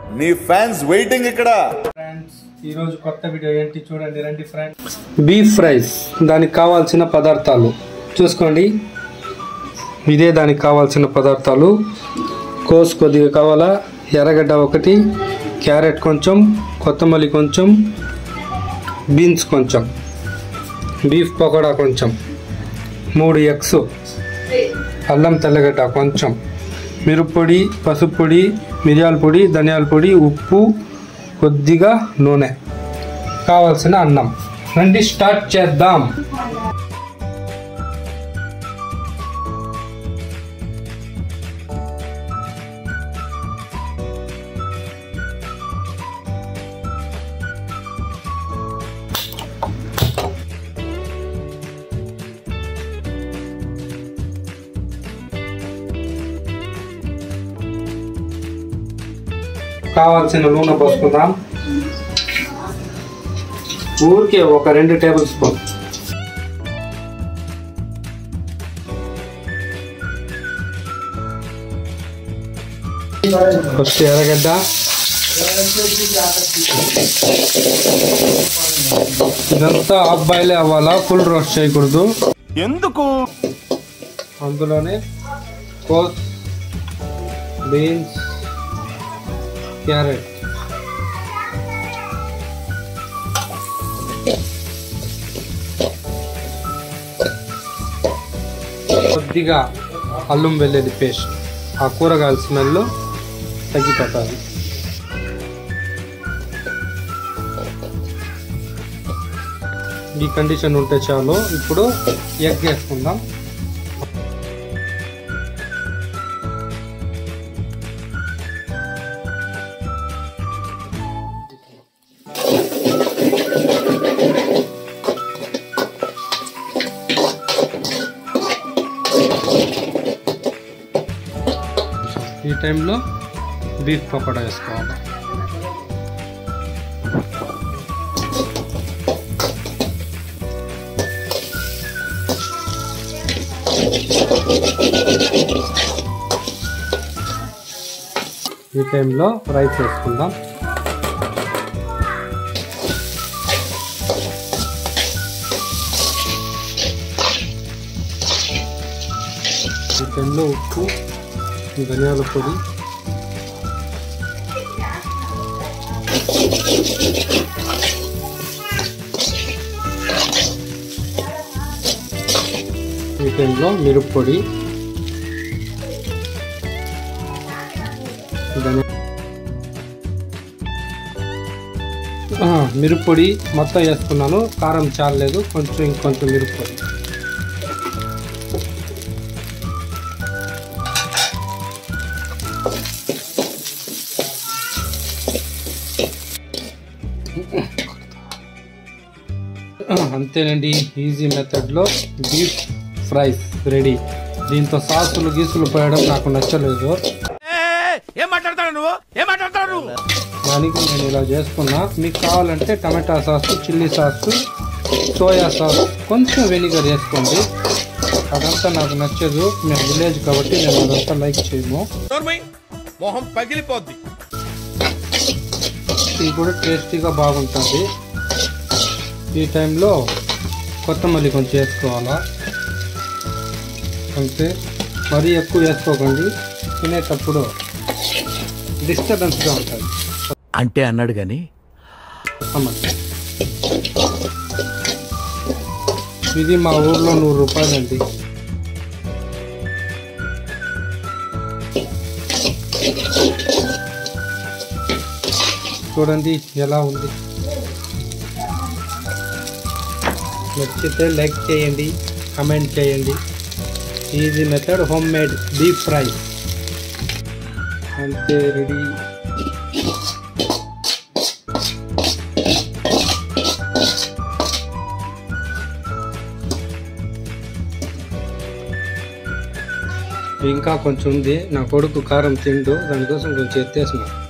నీ fans waiting ఇక్కడ friends ఈరోజు కొత్త వీడియో ఏంటి చూడండి రండి ఫ్రెండ్స్ బీఫ్ ఫ్రైస్ దానికి కావాల్సిన పదార్థాలు చూసుకోండి ఇదే దానికి కావాల్సిన పదార్థాలు కోస్ కొద్దిగా కావాలా ఎర్రగడ్డ ఒకటి క్యారెట్ కొంచెం కొత్తమల్లి కొంచెం బీన్స్ కొంచెం బీఫ్ పకోడా కొంచెం మూడు ఎగ్స్ అల్లం తెల్లగడ్డ కొంచెం మిరప్పొడి పసుపు పొడి మిరియాల పొడి ధనియాల పొడి ఉప్పు కొద్దిగా నూనె కావాల్సిన అన్నం రండి స్టార్ట్ చేద్దాం కావాల్సిన నూనె పోసుకుందాం ఊరికే ఒక రెండు టేబుల్ స్పూన్ ఫస్ట్ ఎర్రగడ్డ ఇదంతా హాఫ్ బాయిల్ అవ్వాలా ఫుల్ రోస్ట్ చేయకూడదు ఎందుకు అందులోనే కోస్ బీన్స్ క్యారెట్ కొద్దిగా అల్లం వెల్లుల్లి పేస్ట్ ఆ కూరగాయల స్మెల్ తగ్గిపోతుంది ఈ కండిషన్ ఉంటే చాలు ఇప్పుడు ఎగ్ వేసుకుందాం ఈ టైంలో బీఫ్ పకోడా వేసుకోవాలి ఈ టైంలో రైస్ వేసుకుందాం ఈ టైంలో ఉప్పు ధనియాల పొడి ఈ టైంలో మిరప్పొడి ధనియా ఆ, మిరప్పొడి మొత్తం వేసుకున్నాను కారం చాలలేదు కొంచెం ఇంకొంచెం మిరప్పొడి ఆ, అంతేనండి ఈజీ మెథడ్లో బీఫ్ ఫ్రైస్ రెడీ దీంతో సాసులు గీసులు పోయడం నాకు నచ్చలేదు ఏం మాట్లాడతాడు నువ్వు ఏం మాట్లాడతాడు నువ్వు దానికి నేను ఇలా చేసుకున్నా మీకు కావాలంటే tomato sauce chilli sauce soya sauce కొంచెం వెనిగర్ వేసుకోండి అదంతా నాకు నచ్చదు మేము విలేజ్ కాబట్టి నేను అదంతా లైక్ చేయము నోర్మయ్ మొహం పగిలిపోద్ది ఇది కూడా టేస్టీగా బాగుంటుంది ఈ టైంలో కొత్తమల్లి కొంచెం వేసుకోవాలా అంతే మరీ ఎక్కువ వేసుకోకండి తినేటప్పుడు డిస్టర్బెన్స్గా ఉంటుంది అంటే అన్నాడు గాని కొత్తమల్లి ఇది మా ఊర్లో నూరు రూపాయలండి చూడండి ఎలా ఉంది నచ్చితే లైక్ చేయండి కమెంట్ చేయండి easy method home made deep fry అంతే రెడీ ఇంకా కొంచెం ఉంది నా కొడుకు కారం తిండు దానికోసం కొంచెం ఎత్తేసిన